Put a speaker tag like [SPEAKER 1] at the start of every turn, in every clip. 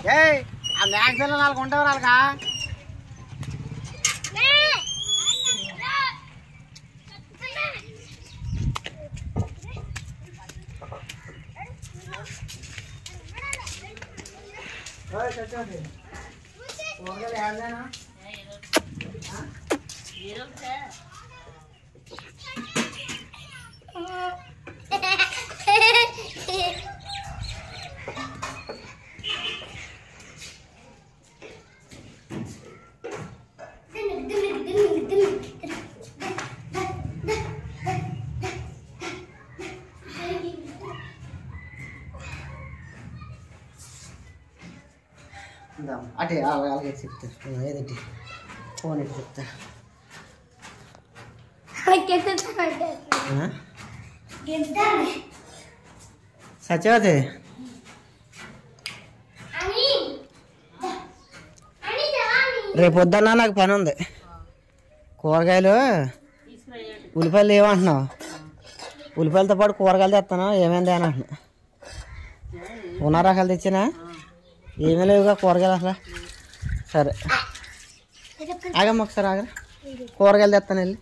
[SPEAKER 1] ఏయ్ ఆ మేక పిల్లలు వాళ్ళకి ఉంటారు వాళ్ళకా అటే అలాగే చెప్తా ఏదంటే ఫోన్ ఎట్టి చెప్తా సత్యవతి రేపు వద్దన్నా నాకు పని ఉంది కూరగాయలు ఉల్లిపాయలు ఏమంటున్నావు ఉల్లిపాయలతో పాటు కూరగాయలు తెస్తాను ఏమైంది అని అంటున్నా ఉన్న రకాలు తెచ్చినా ఏమీ లేవుగా కూరగాయలు అసలు సరే ఆగమ్మ ఒకసారి ఆగరా కూరగాయలు తెస్తాను వెళ్ళి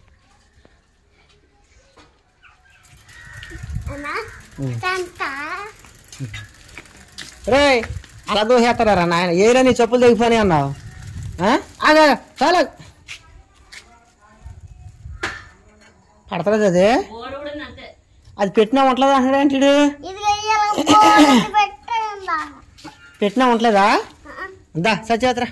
[SPEAKER 1] రే అలా దూసేస్తారా నాయన ఏరా నీ చెప్పులు తెగిపోయి అన్నావు ఆ? ఆగు, ఆగు, చాలా పడతలేదు అది అది పెట్టినా ఉండలేదు అంటాడు ఏంటి ఈడు? పెట్టినా ఉండలేదా దా సత్యవతిరా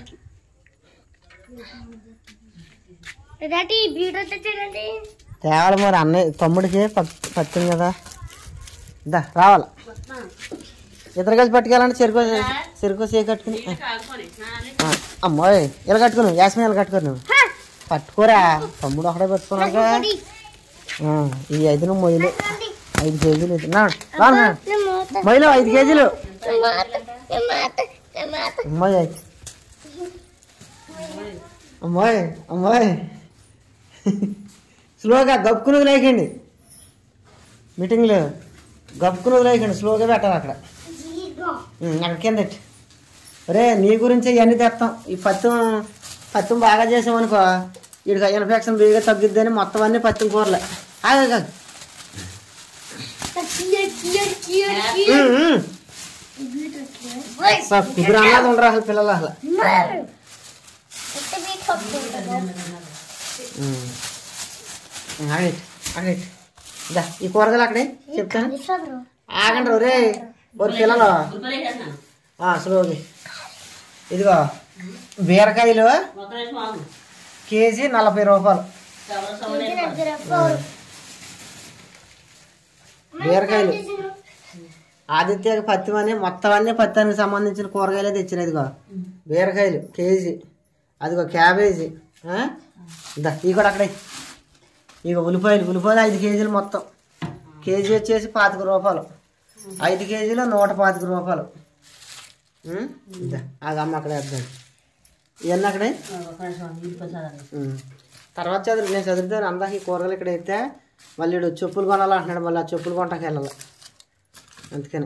[SPEAKER 1] తేవాలి మరి అన్నయ్య తమ్ముడికి పత్- పత్తింది కదా దా రావాలి ఇద్దరు కలిసి పట్టుకెళ్ళండి చెరుకు చెరుకు సే కట్టుకుని ఆ, అమ్మాయి ఇలా కట్టుకుని యాసమే ఇలా కట్టుకుని నువ్వు పట్టుకోరా తమ్ముడు ఒకడే పట్టుకున్నాక ఈ ఐదు నువ్వు మొయ్యలు ఐదు కేజీలు ఇది. నా, రా, నా. మొయ్యలు ఐదు కేజీలు అమ్మాయి అమ్మాయి అమ్మాయి స్లోగా గప్పుకుని వదిలేయకండి మీటింగ్లో గప్పుకుని వదిలేయకండి స్లోగా పెట్టాలి అక్కడ ఉం, అక్కడ కింద పెట్టు. ఒరే నీ గురించి ఇవన్నీ తెస్తాం ఈ పత్తం పత్తం బాగా చేసామనుకో వీడికి ఇన్ఫెక్షన్ బేగా తగ్గిద్దని మొత్తం అన్ని పత్తం కూరలే ఆగు, ఆగు. ఉం, ఉం. సార్, ఇప్పుడు అన్నది ఉండరు అసలు పిల్లలు అసలు ఉం. ఆగండి ఆగండి దా ఈ కూరగాయలు అక్కడే చెప్తాను ఆగండి ఒరే ఒరి పిల్లలు ఆ, స్లోగా ఇదిగో బీరకాయలు కేజీ నలభై రూపాయలు బీరకాయలు ఆదిత్యకి పత్తి అని మొత్తం అన్ని పత్తానికి సంబంధించిన కూరగాయలే తెచ్చిన ఇదిగో బీరకాయలు కేజీ అదిగో క్యాబేజీ ఆ? దా ఇవి కూడా అక్కడే ఇక ఉల్లిపాయలు ఉల్లిపాయలు ఐదు కేజీలు మొత్తం కేజీ వచ్చేసి పాతిక రూపాయలు ఐదు కేజీలు నూట పాతిక రూపాయలు ఉం? ఇద్దా ఆగ అమ్మ అక్కడే వేద్దాం ఇవన్నీ అక్కడే ఉం. తర్వాత చదువు నేను చదువుతాను అందాక ఈ కూరగాయలు ఇక్కడ అయితే మళ్ళీ ఈడు చెప్పులు కొనాలంటున్నాడు మళ్ళీ ఆ చెప్పులు కొంటాకి వెళ్ళాలి అందుకని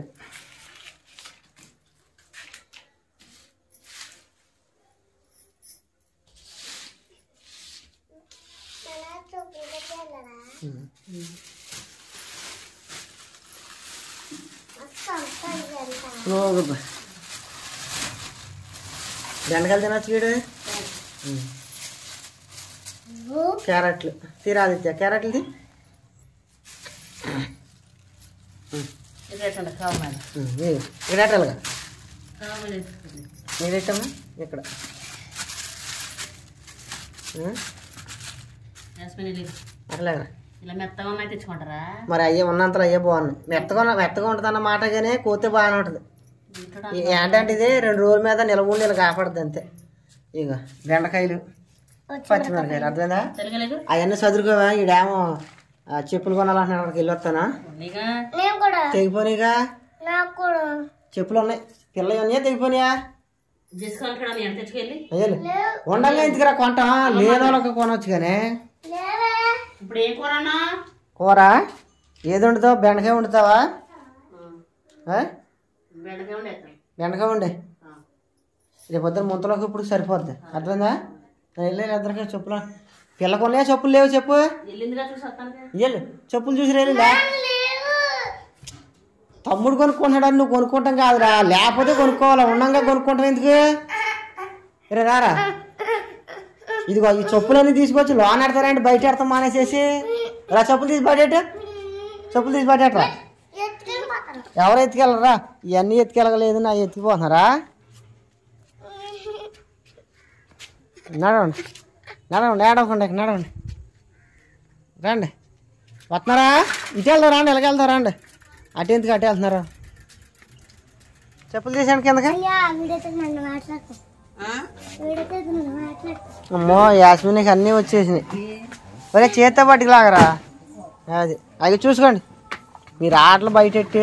[SPEAKER 1] ఉం. స్లోగా బా. బెండకాయలు తినచ్చు వీడు ఉం. క్యారెట్లు తీరాదిత్య క్యారెట్లు తీ ఇక్కడ ఎట్టాలిగా మీరెట్టమ్మా ఇక్కడ ఉం? అట్లాగా
[SPEAKER 2] ఇలా మెత్తగా ఉన్నాయి తెచ్చుకుంటారా
[SPEAKER 1] మరి అయ్యే ఉన్నంతలో అయ్యే బాగున్నాయి మెత్తగా ఉన్న- మెత్తగా ఉంటుంది అన్న మాట కానీ కోతే బాగానే ఉంటుంది ఈ ఏంటంటే ఇది రెండు రోజుల మీద నిలవ ఉండి ఇలా కాపాడుతుంది అంతే ఇక బెండకాయలు పచ్చిమిరకాయలు అర్థమైందా
[SPEAKER 2] తెలుగలేదు
[SPEAKER 1] అవన్నీ చదువుకోవా ఈడేమో ఆ, చెప్పులు కొనాలంటున్నాడు అక్కడికి వెళ్ళి వస్తానా
[SPEAKER 2] నీగా
[SPEAKER 1] తెగిపోనీగా చెప్పులు ఉన్నాయి పిల్లలు ఉన్నాయా తెగిపోనియా
[SPEAKER 2] డిస్కౌంట్ కూడా నేను తెచ్చుకెళ్ళి
[SPEAKER 1] అయ్యాలి ఉండంగా ఇంటికి కొంట లేని వాళ్ళకి కొనవచ్చు కానీ
[SPEAKER 2] ఇప్పుడు ఏం కూర అన్నా
[SPEAKER 1] కూర ఏది వండుతావు బెండకాయ వండుతావా ఆ?
[SPEAKER 2] బెండకాయ ఉండేస్తాం
[SPEAKER 1] బెండకాయ ఉండే రేపు పొద్దున ముంతలోకి ఇప్పుడు సరిపోద్ది అర్థమైందా నేను వెళ్ళాను ఇద్దరికి చెప్పులు పిల్లకు ఉన్నాయా చెప్పులు లేవు చెప్పు
[SPEAKER 2] వెళ్ళిందిగా చూసి వస్తాను
[SPEAKER 1] వెళ్ళు చెప్పులు చూసి రేలు లే తమ్ముడు కొనుక్కుంటాడు నువ్వు కొనుక్కుంటాం కాదురా లేకపోతే కొనుక్కోవాలా ఉండంగా కొనుక్కుంటాం ఎందుకు రే రారా ఇదిగో ఈ చెప్పులన్నీ తీసుకొచ్చి లోన్ ఆడతారంటే బయట ఆడతాం మానేసేసి రా చెప్పులు తీసి బయట చెప్పులు తీసి బయట ఆడరా ఎవరు ఎత్తుకెళ్ళరా ఇవన్నీ ఎత్తుకెళ్ళగలేదు నా ఎత్తుకుపోతున్నారా నడవండి నడవండి ఏడవకండి నడవండి రండి వస్తున్నారా ఇటు వెళ్దాం రండి ఎలాగెళ్తారా రండి అటు ఎందుకు అటు వెళ్తున్నారు చెప్పులు తీసాను కిందకి అమ్మో యాస్మిన్కి అన్నీ వచ్చేసినాయి ఒరే చేత్తో పట్టుకులాగరా అది అవి చూసుకోండి మీరు ఆటలు బయటెట్టి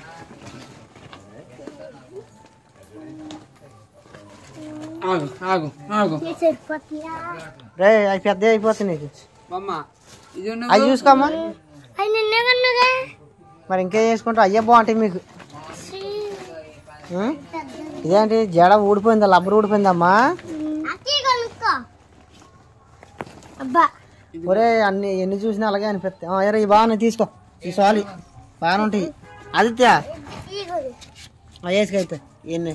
[SPEAKER 3] ఆగు ఆగు ఆగు
[SPEAKER 1] రే అవి పెద్ద అయిపోతున్నాయి నీకు
[SPEAKER 3] అమ్మ ఇది ఉన్న
[SPEAKER 1] అవి చూసుకోమ్మా మరి ఇంకేం చేసుకుంటారు అయ్యే బాగుంటాయి మీకు ఉం? ఇదేంటి జడ ఊడిపోయిందా లబ్బర్ ఊడిపోయిందమ్మా
[SPEAKER 4] అబ్బా
[SPEAKER 1] ఒరే అన్ని ఎన్ని చూసినా అలాగే అనిపిస్తాయి ఆ, ఎరా ఈ బాగున్నాయి తీసుకో ఈ సాలి బాగానే ఉంటాయి ఆదిత్య వేసుకైతే ఎన్ని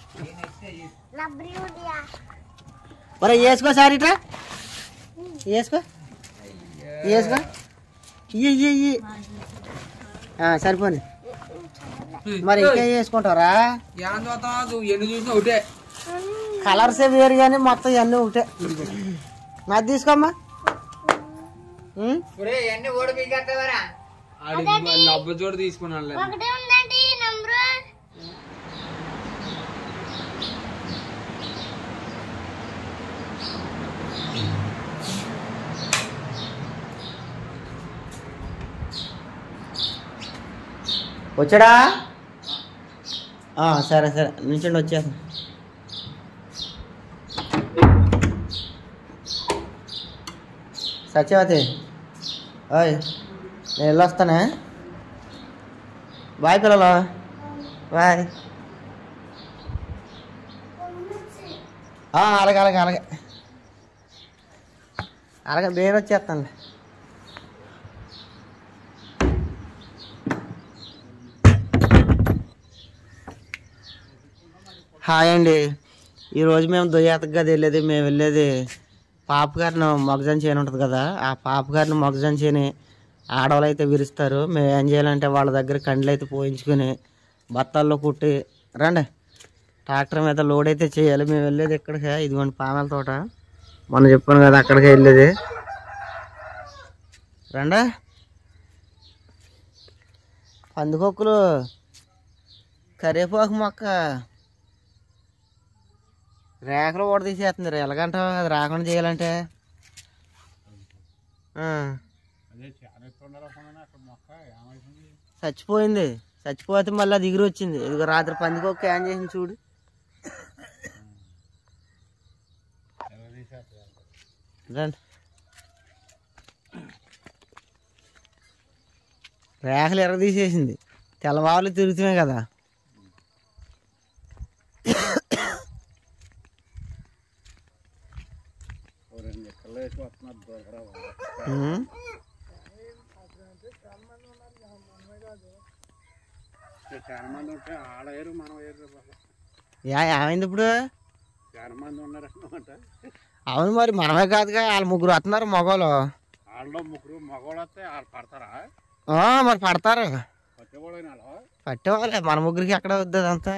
[SPEAKER 1] ఒరే వేసుకో సార్ ఇట్రా వేసుకో వేసుకో ఇయ్యి ఇయ్యి ఇయ్యి ఆ, సరిపోని మరి ఇంకా వేసుకుంటారా
[SPEAKER 3] ఏం చూస్తావా నువ్వు ఎన్ని చూసినా ఒకటే
[SPEAKER 1] కలర్సే వేరు కానీ మొత్తం ఇవన్నీ ఒకటే మరి తీసుకోమ్మా ఉం?
[SPEAKER 3] ఆడి లబ్బ చోటు తీసుకున్నాను
[SPEAKER 4] ఒకటే ఉందండి నంబరు
[SPEAKER 1] వచ్చాడా ఆ, సరే సరే నుంచండి వచ్చేస్తాను సత్యవతి ఓయ్ నేను వెళ్ళొస్తానే బాయ్ పిల్లలు బాయ్ ఆ, అలాగే అలాగే అలాగే అలాగే నేను వచ్చేస్తానులే హాయ్ అండి ఈరోజు మేము దొయ్యాతకు గది వెళ్ళేది మేము వెళ్ళేది పాపగారిని మొగజన్ చేయని ఉంటుంది కదా ఆ పాపగారిని మొగజన్ చేయని ఆడవాళ్ళు అయితే విరుస్తారు మేము ఏం చేయాలంటే వాళ్ళ దగ్గర కండ్లు అయితే పోయించుకుని బత్తాల్లో కుట్టి రండి ట్రాక్టర్ మీద లోడ్ అయితే చేయాలి మేము వెళ్ళేది ఎక్కడికి ఇదిగోండి పానాల తోట మొన్న చెప్పాను కదా అక్కడికే వెళ్ళేది రండి పందుకొక్కులు కరివేపాకు మొక్క రేఖలు కూడా తీసేస్తున్నారు ఎలాగంట అది రాకుండా చేయాలంటే ఆ. చచ్చిపోయింది చచ్చిపోతే మళ్ళీ అది ఎగిరి వచ్చింది ఇదిగో రాత్రి పందికి ఒక క్యాన్ చేసింది చూడు రండి రేఖలు ఎర్ర తీసేసింది తెల్లవారులు తిరుగుతున్నాయి కదా ఉమ్. యా ఏమైంది ఇప్పుడు అవును మరి మనమే కాదుగా వాళ్ళు ముగ్గురు వస్తున్నారు మగవాళ్ళు ఆ, మరి పడతారు పట్టేవాళ్ళే మన ముగ్గురికి ఎక్కడ వద్దు అదంతా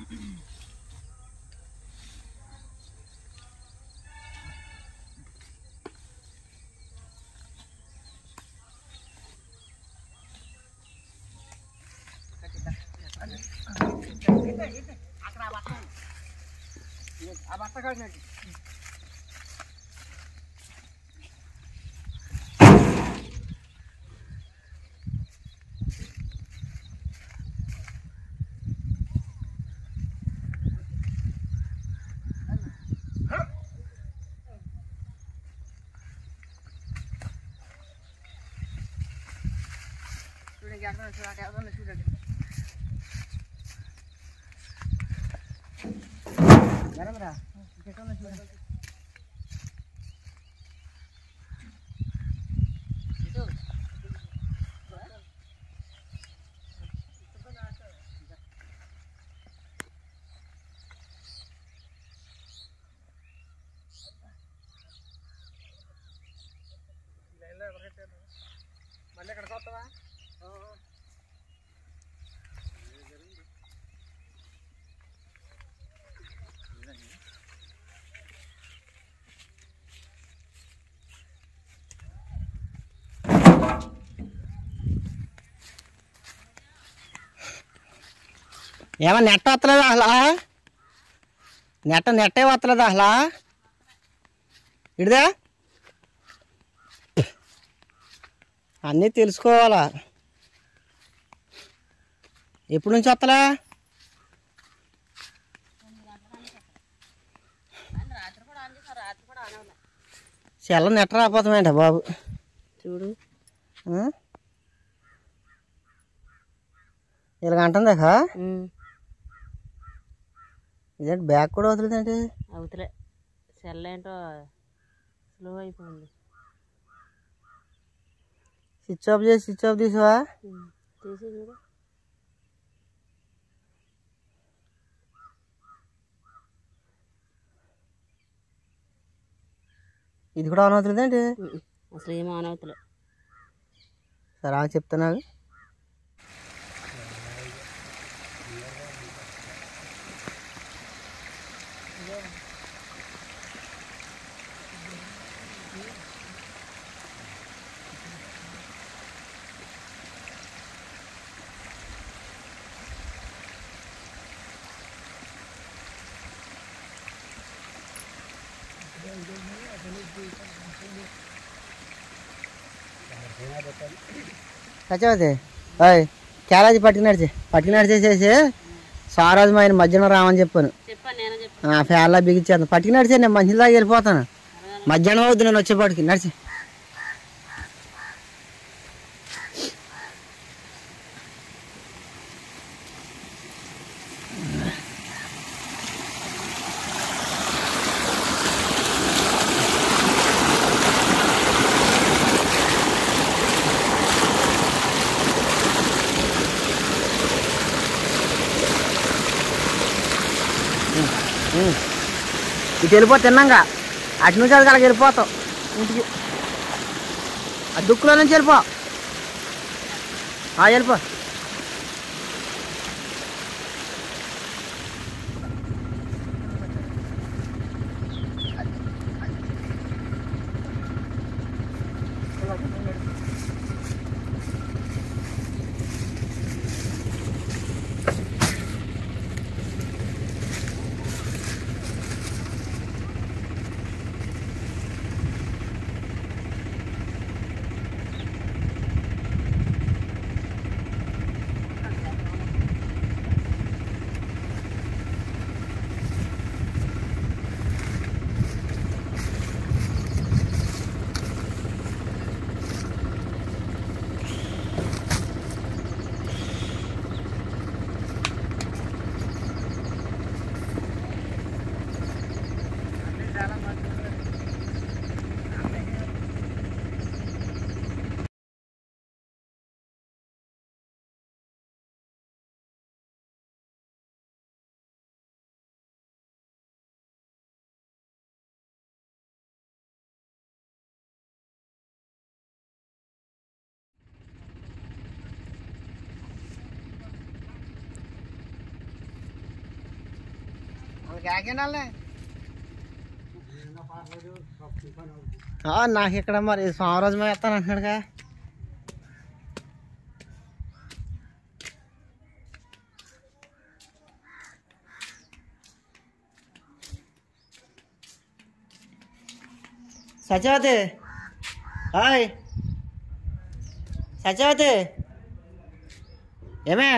[SPEAKER 1] మళ్ళీ ఎక్కడికి వస్తావా ఏమో నెట్ వస్తలేదు అసలు నెట్ట నెట్టే వస్తలేదు అసలు ఇడిదా అన్నీ తెలుసుకోవాలా ఎప్పుడు నుంచి వస్తలే సెల్ల నెట్ట రాపోతామేంట బాబు
[SPEAKER 2] చూడు
[SPEAKER 1] ఆ? ఇలాగ అంటుందా ఇదేంటి బ్యాగ్ కూడా వదిలేదండి
[SPEAKER 2] అవుతులే సెల్ ఏంటో స్లో అయిపోయింది
[SPEAKER 1] స్విచ్ ఆఫ్ చేసి స్విచ్ ఆఫ్ తీసావా
[SPEAKER 2] తీసి చూడు
[SPEAKER 1] ఇది కూడా ఆన్ అవుతుందండి
[SPEAKER 2] అసలు ఏం ఆన్ అవుతలే
[SPEAKER 1] సరే ఆగు చెప్తాను సత్యవతి అయ్ క్యారేజీ పట్టుకుని నడిచి పట్టుకుని నడిచేసేసి సారాజు మా ఆయన మధ్యాహ్నం రామని చెప్పాను
[SPEAKER 2] చెప్పాను నేనే చెప్పాను
[SPEAKER 1] ఆ ఫ్యాన్లా బిగించేస్తాను పట్టుకుని నడిచే నేను మంచి దాకా వెళ్ళిపోతాను మధ్యాహ్నం అవుద్ది నేను వచ్చేపాటికి నడిచి ఇటు వెళ్ళిపో తిన్నాగా అటు నుంచి అది అక్కడికి వెళ్ళిపోతాం ఇంటికి ఆ దుక్కులో నుంచి వెళ్ళిపో ఆ, వెళ్ళిపో వాళ్ళకి ఆగండి వాళ్ళని. ఆ, నాకు ఇక్కడ మరి సోమరాజు మీద వేస్తాను అంటున్నాడుగా సత్యవతి హాయ్ సత్యవతి ఏమే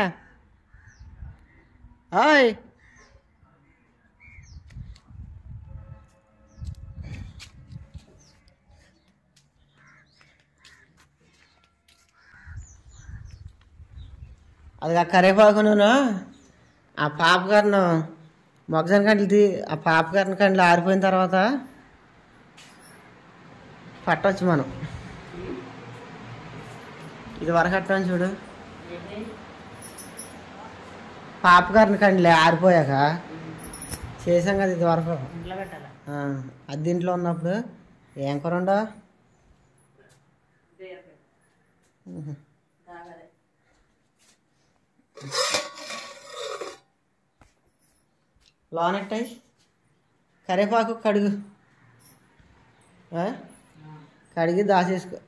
[SPEAKER 1] హాయ్ అది ఆ కరివేపాకు నూనె ఆ పాప గారిను మొగజన కండ్లు తీ ఆ పాప గారిని కండ్లు ఆరిపోయిన తర్వాత పట్టవచ్చు మనం ఇది వరకట్టం చూడు పాప గారిని కండ్లే ఆరిపోయాక చేసాం కదా ఇది వరకు
[SPEAKER 2] ఇంట్లో పెట్టాలా
[SPEAKER 1] ఆ, అది దీంట్లో ఉన్నప్పుడు ఏం కూర ఉండవు లోనెట్టాయి కరివేపాకు కడుగు ఆ? కడిగి దాచేసుకో